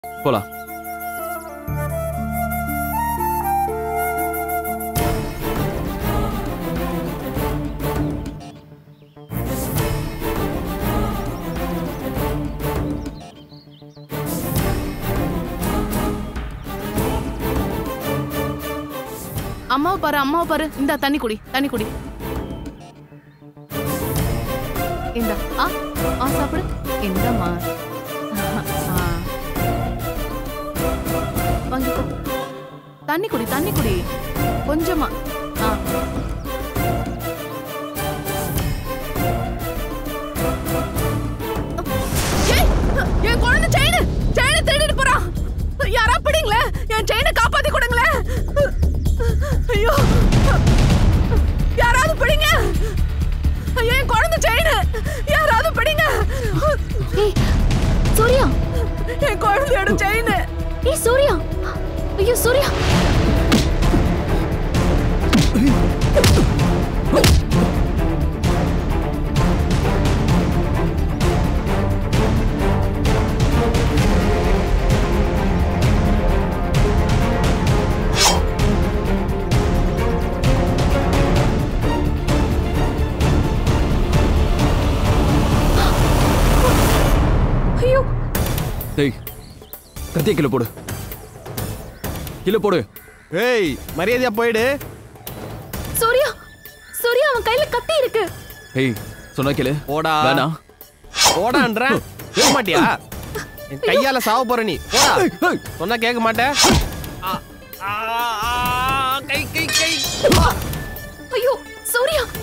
போலாம் அம்மாவை பாரு அம்மாவை பாரு இந்த தண்ணி குடி தண்ணி குடி இந்த ஆ ஆ சாப்பிடு இந்தம்மா ஆ. வாங்கிக்கோ தண்ணி குடி தண்ணி குடி கொஞ்சமா ஆ ஏய், என் குழந்தை செயின் செயினை திருடிட்டு போறான் யாரா பிடிங்களே என் செயினை காப்பாத்தி கொடுங்களேன் ஐயோ யாராவது பிடிங்க என் குழந்தை செயின் யாராவது பிடிங்க ஏய் சூர்யா என் குழந்தையோட செயின் ஏய் சூர்யா ஐயோ சூர்யா ஐயோ டேய் கத்திய கிலோ போடு கிலோ போடு ஏய் மரியாதையா போயிடு சூர்யா சூர்யா அவன் கையில கத்தி இருக்கு ஏய் சொன்னா கேளு போடா வேணாம் போடான்ற கேட்க மாட்டியா என் கையால சாவ போற நீ போடா ஏய், ஏய். சொன்னா கேட்க மாட்டேன் ஆ, ஆ, ஆ, கை கை கை ஐயோ சூர்யா